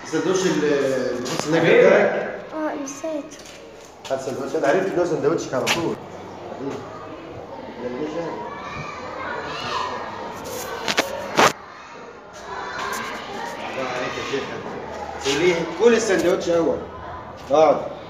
السندوتش اللي بتحس انك بتاعك اه نسيت هات سندوتش انا عرفت ان هو سندوتشك على طول حبيبي. يلا جاي. الله عليك يا شيخ قولي كل السندوتش اول اقعد